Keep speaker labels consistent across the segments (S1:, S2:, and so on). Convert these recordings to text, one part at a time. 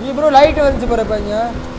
S1: இங்க bro light வந்துச்சு bro இப்போ இங்க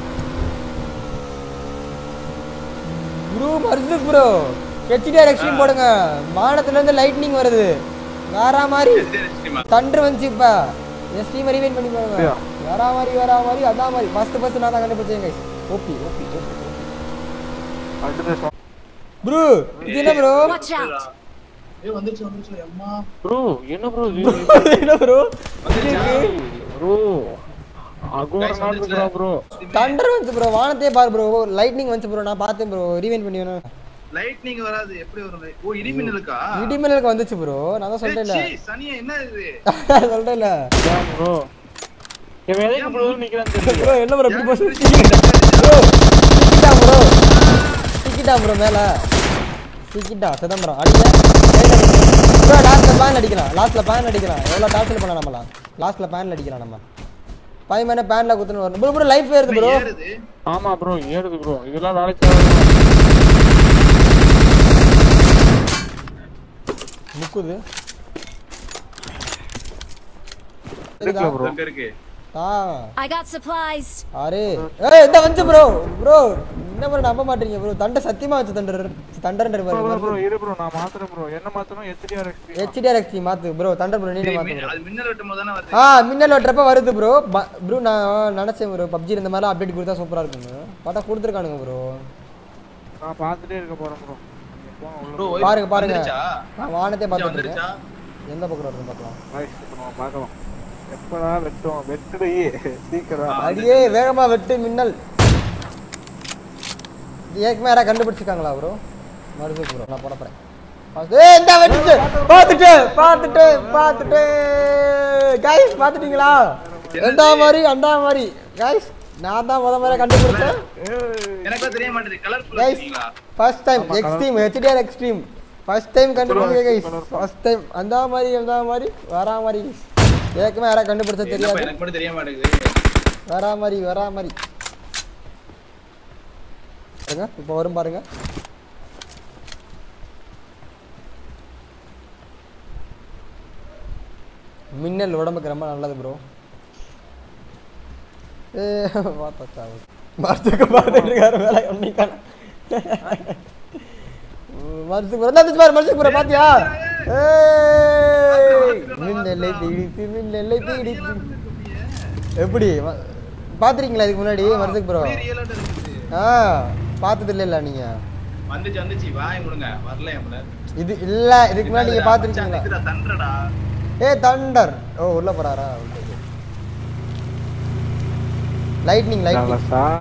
S1: ப்ரோ வருது ப்ரோ ஹெச்டிஆர் எக்ஸ்ட்ரீம் போடுங்க வானத்துல இருந்து லைட்னிங் வருது வேற மாதிரி தண்டர் வந்துச்சு இப்ப எஸ்ட்ரீம் ரீவைன் பண்ணி பாருங்க
S2: அப்படியா?
S1: வேற மாதிரி வேற மாதிரி அதான் மாதிரி ஃபர்ஸ்ட் ஃபர்ஸ்ட் நான் தான் கண்டுபிடிச்சேன் கைஸ் ஓபி ஓபி ஓபி
S2: அடுத்த song.
S1: ப்ரோ இது என்ன ப்ரோ
S3: Watch out!
S4: ஏய் வந்துச்சு வந்துச்சு அம்மா
S2: bro என்ன ப்ரோ இது
S1: என்ன ப்ரோ
S2: ப்ரோ அகோர
S4: Guys,
S2: நாள்
S4: வந்துச்சுல.
S2: இருக்கா ப்ரோ
S1: தண்டர் வந்துச்சு ப்ரோ வானத்தையே பாரு ப்ரோ லைட்னிங் வந்துச்சு ப்ரோ நான் பார்த்தேன் ப்ரோ ரீவைன் பண்ணி வேணும்
S4: லைட்னிங் வராது எப்படி வரும் light? ஓ இடி மின்னலுக்கா
S1: இடிமின்னலுக்கு வந்துச்சு ப்ரோ நான் தான் சொல்லிட்டேன்ல
S4: ஏய், சீ, சனியா என்ன இது
S1: சொல்லிட்டேன்ல
S2: ப்ரோ இவன் எதுக்கு ப்ரோ நிக்கிறான்னு தெரியல
S1: ப்ரோ என்ன ப்ரோ இப்படி போச்சு
S4: ஏன்
S1: ப்ரோ சிக்கிட்டா ப்ரோ சிக்கிட்டா ப்ரோ மேல சிக்கிட்டா சிதம்பரம் அடிக்க ப்ரோ லாஸ்ட்ல பேன் அடிக்கலாம் லாஸ்ட்ல பேன் அடிக்கலாம் எவ்வளவு டார்ச்சர் பண்ண நம்மலாம் லாஸ்ட்ல பேன்ல அடிக்கலாம் நம்ம பையன் மேல பேன்ல குத்துன்னு வரணும் ப்ரோ ப்ரோ லைஃப் ஏறுது ப்ரோ
S4: ஏறுது
S2: ஆமா ப்ரோ ஏறுது ப்ரோ இதெல்லாம் வேலைக்கு ஆகாது.
S1: முக்குது
S2: இருக்குல்ல ப்ரோ
S4: அங்க இருக்கு
S1: ஆ
S3: I got supplies.
S1: அரே ஏய் இந்த வந்து ப்ரோ ப்ரோ என்ன ப்ரோ நம்ப மாட்டீங்க ப்ரோ தண்டை சத்தியமா வச்சு தண்டர் தண்டர்ன்ற
S2: ப்ரோ ப்ரோ
S1: பாருங்க
S2: ப்ரோ இரு ப்ரோ நான் மாத்துறேன் ப்ரோ என்ன மாத்தணும் HDR XP
S1: ஹெச்டிஆர் எக்ஸ்டி மாத்து ப்ரோ தண்டர் ப்ரோ நீங்க
S4: டேய்,
S1: மாத்து
S4: மின்-
S1: bro.
S4: அது மின்னல் வெட்டும் போது தானே வருது
S1: ஆ மின்னல் வெட்டுறப்ப வருது ப்ரோ ப்ரோ நான் நினைச்சேன் ப்ரோ பப்ஜி இந்த மாதிரிலாம் அப்டேட் கொடுத்தா சூப்பரா இருக்குங்க பார்த்தா கொடுத்துருக்கானுங்க ப்ரோ
S2: நான் பார்த்துட்டே இருக்க போறேன் ப்ரோ போங்க உள்ள
S4: Bro,
S2: போங்க.
S1: பாருங்க, பாருங்க.
S4: வந்துருச்சா?
S1: நான் வானத்தை
S4: இங்க
S1: பார்த்துட்டு
S4: வந்துருச்சா
S1: இருக்கேன் எந்த பக்கம் வருதுன்னு பார்க்கலாம்
S2: Guys, இப்ப நம்ம பார்க்கலாம் எப்படா வெட்டும் வெட்டுடே சீக்கிரம்
S1: அடியே வேகமா வெட்டு மின்னல் இது ஏற்கனவே யாராவது கண்டுபிடிச்சிருக்காங்களா ப்ரோ மருது ப்ரோ நான் போட போறேன் ஏய் இந்த வெட்டுச்சு பார்த்துட்டு பார்த்துட்டு பார்த்துட்டு கைஸ் பார்த்துட்டீங்களா ரெண்டா மாதிரி அண்டா மாதிரி கைஸ் நான் தான் முத முறை கண்டுபிடிச்சேன்
S4: எனக்கு தெரிய மாட்டேங்குது கலர்ஃபுல்
S1: Guys.
S4: இருக்கீங்களா
S1: first time extreme HDR extreme first time கண்டுபிடிக்க கைஸ் ஃபர்ஸ்ட் டைம் அந்த மாதிரி அந்த மாதிரி வரா மாதிரி guys. ஏற்கனவே யாராவது கண்டுபிடிச்ச
S4: என்னப்பா,
S1: தெரியாது
S4: எனக்கு மட்டும் தெரிய மாட்டேங்குது
S1: வரா மாதிரி வரா மாதிரி பாருங்க இப்போ வரும் பாருங்க மின்னல் உடம்புக்கு ரொம்ப நல்லது ப்ரோ ஏ பார்த்தா மரத்துக்கு பார்த்துட்டு இருக்காரு வேலை ஒன்னிக்கான மரத்துக்கு ப்ரோ வந்துச்சு பாரு மரத்துக்கு ப்ரோ பாத்தியா ஏய் மின்னலை பிடித்து மின்னலை பிடித்து எப்படி வ- பாத்திருக்கீங்களா இதுக்கு முன்னாடி மரத்துக்கு ப்ரோ
S4: ரியலாட்ட இருக்குது
S1: ஆ பார்த்தது இல்லைல்ல நீங்க
S4: வந்துச்சு வந்துச்சு வாய் முடுங்க வரல என் மேல
S1: இது இல்ல இதுக்கு முன்னாடி நீங்க பாத்திருக்கீங்களா
S4: தண்டடா
S1: ஏ தண்டர் ஓ உள்ள போறாரா லைட்னிங் லைட்னிங்
S2: சா